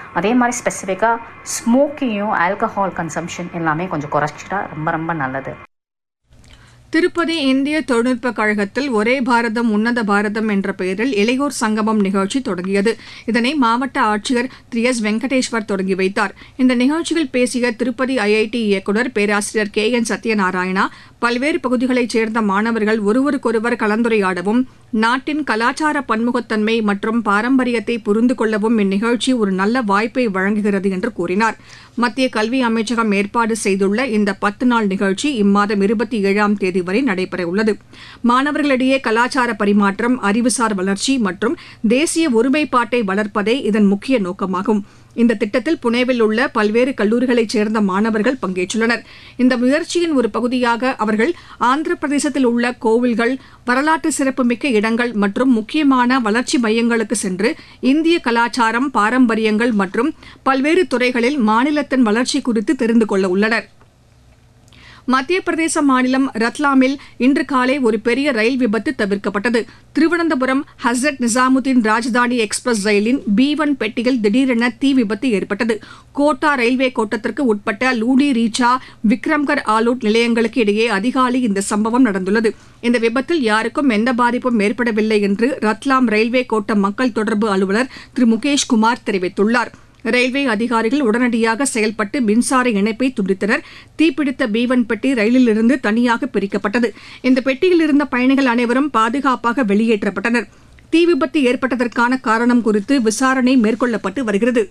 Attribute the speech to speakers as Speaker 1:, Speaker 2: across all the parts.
Speaker 1: அதே மாதிரி ஸ்பெசிஃபிக்காக ஸ்மோக்கிங்கும் ஆல்கஹால் கன்சம்ஷன் எல்லாமே கொஞ்சம் குறைச்சிட்டா ரொம்ப ரொம்ப நல்லது
Speaker 2: திருப்பதி இந்திய தொழில்நுட்ப கழகத்தில் ஒரே பாரதம் உன்னத பாரதம் என்ற பெயரில் இளையோர் சங்கமம் நிகழ்ச்சி தொடங்கியது இதனை மாவட்ட ஆட்சியர் திரு எஸ் வெங்கடேஸ்வர் தொடங்கி வைத்தார் இந்த நிகழ்ச்சியில் பேசிய திருப்பதி ஐஐடி இயக்குநர் பேராசிரியர் கே என் சத்யநாராயணா பல்வேறு பகுதிகளைச் சேர்ந்த மாணவர்கள் ஒருவருக்கொருவர் கலந்துரையாடவும் நாட்டின் கலாச்சார பன்முகத்தன்மை மற்றும் பாரம்பரியத்தை புரிந்து கொள்ளவும் இந்நிகழ்ச்சி ஒரு நல்ல வாய்ப்பை வழங்குகிறது என்று கூறினார் மத்திய கல்வி அமைச்சகம் ஏற்பாடு செய்துள்ள இந்த பத்து நாள் நிகழ்ச்சி இம்மாதம் இருபத்தி ஏழாம் தேதி வரை நடைபெறவுள்ளது மாணவர்களிடையே கலாச்சார பரிமாற்றம் அறிவுசார் வளர்ச்சி மற்றும் தேசிய ஒருமைப்பாட்டை வளர்ப்பதே இதன் முக்கிய நோக்கமாகும் இந்த திட்டத்தில் புனேவில் உள்ள பல்வேறு கல்லூரிகளைச் சேர்ந்த மாணவர்கள் பங்கேற்றுள்ளனர் இந்த முயற்சியின் ஒரு பகுதியாக அவர்கள் ஆந்திர பிரதேசத்தில் உள்ள கோவில்கள் வரலாற்று சிறப்புமிக்க இடங்கள் மற்றும் முக்கியமான வளர்ச்சி மையங்களுக்கு சென்று இந்திய கலாச்சாரம் பாரம்பரியங்கள் மற்றும் பல்வேறு துறைகளில் மாநிலத்தின் வளர்ச்சி குறித்து தெரிந்து கொள்ள உள்ளனர் மத்திய பிரதேச மாநிலம் ரத்லாமில் இன்று காலை ஒரு பெரிய ரயில் விபத்து தவிர்க்கப்பட்டது திருவனந்தபுரம் ஹசரத் நிசாமுதீன் ராஜதானி எக்ஸ்பிரஸ் ரயிலின் பி ஒன் பெட்டியில் திடீரென தீ விபத்து ஏற்பட்டது கோட்டா ரயில்வே கோட்டத்திற்கு உட்பட்ட லூடி ரீச்சா விக்ரம்கர் ஆலூட் நிலையங்களுக்கு இடையே அதிகாலை இந்த சம்பவம் நடந்துள்ளது இந்த விபத்தில் யாருக்கும் எந்த பாதிப்பும் ஏற்படவில்லை என்று ரத்லாம் ரயில்வே கோட்ட மக்கள் தொடர்பு அலுவலர் திரு முகேஷ் குமார் தெரிவித்துள்ளார் ரயில்வே அதிகாரிகள் உடனடியாக செயல்பட்டு மின்சார இணைப்பை துண்டித்தனர் தீப்பிடித்த பீவன் பெட்டி ரயிலிலிருந்து தனியாக பிரிக்கப்பட்டது இந்த பெட்டியில் இருந்த பயணிகள் அனைவரும் பாதுகாப்பாக வெளியேற்றப்பட்டனர் தீ விபத்து ஏற்பட்டதற்கான காரணம் குறித்து விசாரணை மேற்கொள்ளப்பட்டு வருகிறது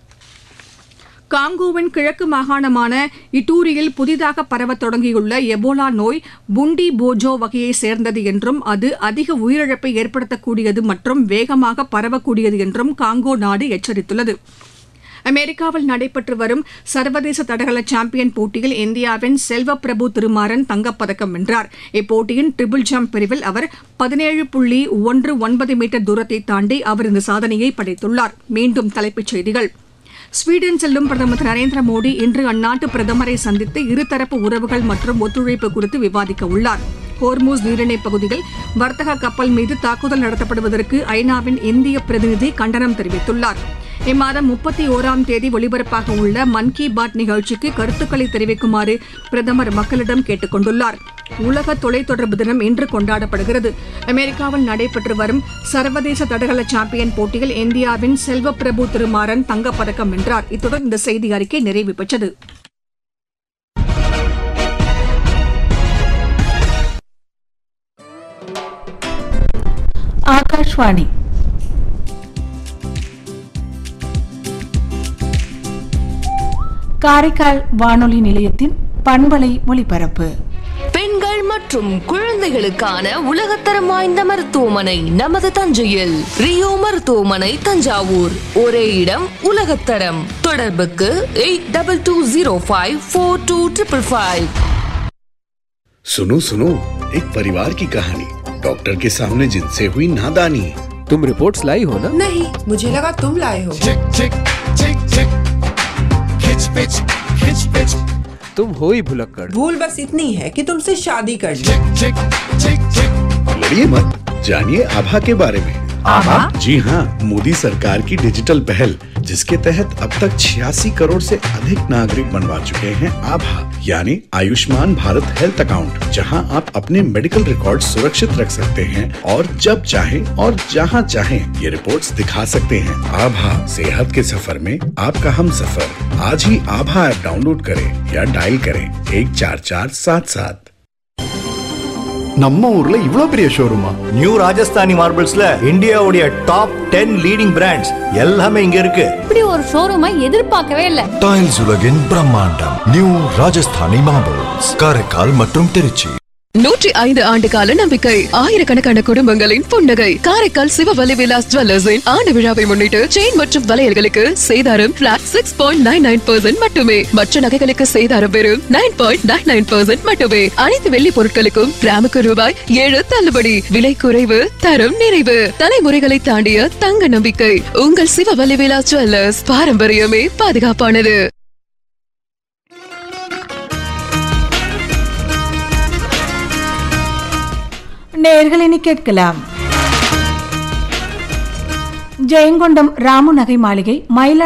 Speaker 2: காங்கோவின் கிழக்கு மாகாணமான இட்டூரியில் புதிதாக பரவத் தொடங்கியுள்ள எபோலா நோய் புண்டி போஜோ வகையை சேர்ந்தது என்றும் அது அதிக உயிரிழப்பை ஏற்படுத்தக்கூடியது மற்றும் வேகமாக பரவக்கூடியது என்றும் காங்கோ நாடு எச்சரித்துள்ளது அமெரிக்காவில் நடைபெற்று வரும் சர்வதேச தடகள சாம்பியன் போட்டியில் இந்தியாவின் செல்வ பிரபு திருமாறன் தங்கப்பதக்கம் வென்றார் இப்போட்டியின் ட்ரிபிள் ஜம்ப் பிரிவில் அவர் பதினேழு புள்ளி ஒன்று ஒன்பது மீட்டர் தூரத்தை தாண்டி அவர் இந்த சாதனையை படைத்துள்ளார் மீண்டும் தலைப்புச் செய்திகள் ஸ்வீடன் செல்லும் பிரதமர் திரு நரேந்திர மோடி இன்று அந்நாட்டு பிரதமரை சந்தித்து இருதரப்பு உறவுகள் மற்றும் ஒத்துழைப்பு குறித்து விவாதிக்க உள்ளார் ஹோர்மூஸ் நீரிணைப் பகுதியில் வர்த்தக கப்பல் மீது தாக்குதல் நடத்தப்படுவதற்கு ஐநாவின் இந்திய பிரதிநிதி கண்டனம் தெரிவித்துள்ளார் இம்மாதம் முப்பத்தி ஓராம் தேதி ஒலிபரப்பாக உள்ள மன் கி பாத் நிகழ்ச்சிக்கு கருத்துக்களை தெரிவிக்குமாறு பிரதமர் மக்களிடம் கேட்டுக் கொண்டுள்ளார் உலக தொலைத்தொடர்பு தினம் இன்று கொண்டாடப்படுகிறது அமெரிக்காவில் நடைபெற்று வரும் சர்வதேச தடகள சாம்பியன் போட்டியில் இந்தியாவின் செல்வ பிரபு திருமாறன் தங்கப்பதக்கம் வென்றார் இத்துடன் இந்த செய்தி அறிக்கை நிறைவு பெற்றது
Speaker 3: ஆகாஷ்வாணி காரைக்கால் வானொலி நிலையத்தின் பண்பலை ஒலிபரப்பு
Speaker 4: பெண்கள் மற்றும் குழந்தைகளுக்கான உலகத்தரம் வாய்ந்த மருத்துவமனை நமது தஞ்சையில் ரியோ மருத்துவமனை தஞ்சாவூர் ஒரே இடம் உலகத்தரம் தொடர்புக்கு eight double two zero five four two triple five
Speaker 5: सुनो सुनो एक परिवार की कहानी डॉक्टर के सामने जिनसे हुई नादानी
Speaker 6: तुम रिपोर्ट्स लाई हो ना
Speaker 7: नहीं मुझे लगा तुम लाए हो
Speaker 6: तुम हो ही भुलक्कड़
Speaker 7: भूल बस इतनी है कि तुमसे शादी कर ली
Speaker 5: लड़िए मत जानिए आभा के बारे में
Speaker 7: आभा?
Speaker 5: जी हाँ मोदी सरकार की डिजिटल पहल जिसके तहत अब तक छियासी करोड़ से अधिक नागरिक बनवा चुके हैं आभा यानी आयुष्मान भारत हेल्थ अकाउंट जहां आप अपने मेडिकल रिकॉर्ड सुरक्षित रख सकते हैं और जब चाहे और जहां चाहे ये रिपोर्ट्स दिखा सकते हैं आभा सेहत के सफर में आपका हम सफर आज ही आभा ऐप डाउनलोड करें या डायल करें एक चार चार सात सात
Speaker 8: நம்ம ஊர்ல இவ்ளோ பெரிய ஷோரூமா
Speaker 9: நியூ ராஜஸ்தானி மார்பிள்ஸ்ல இந்தியாவுடைய டாப் டென் லீடிங் பிராண்ட்ஸ் எல்லாமே இங்க இருக்கு
Speaker 10: இப்படி ஒரு ஷோரூமை எதிர்பார்க்கவே இல்ல
Speaker 11: டைல்ஸ் உலகின் பிரம்மாண்டம் நியூ ராஜஸ்தானி மார்பிள்ஸ் காரைக்கால் மற்றும் திருச்சி
Speaker 4: நூற்றி ஐந்து ஆண்டு கால நம்பிக்கை ஆயிரக்கணக்கான குடும்பங்களின் புன்னகை காரைக்கால் சிவவலி விலாஸ் ஜுவல்லர்ஸின் ஆண்டு விழாவை முன்னிட்டு செயின் மற்றும் வளையல்களுக்கு சேதாரம் flat six point nine nine percent மட்டுமே மற்ற நகைகளுக்கு சேதாரம் வெறும் nine point nine nine percent மட்டுமே அனைத்து வெள்ளி பொருட்களுக்கும் கிராமுக்கு ரூபாய் ஏழு தள்ளுபடி விலை குறைவு தரம் நிறைவு தலைமுறைகளை தாண்டிய தங்க நம்பிக்கை உங்கள் சிவவலி விலாஸ் ஜுவல்லர்ஸ் பாரம்பரியமே பாதுகாப்பானது
Speaker 3: நேர்களினி கேட்கலாம் ஜெயங்கொண்டம் ராமு நகை மாளிகை மயிலா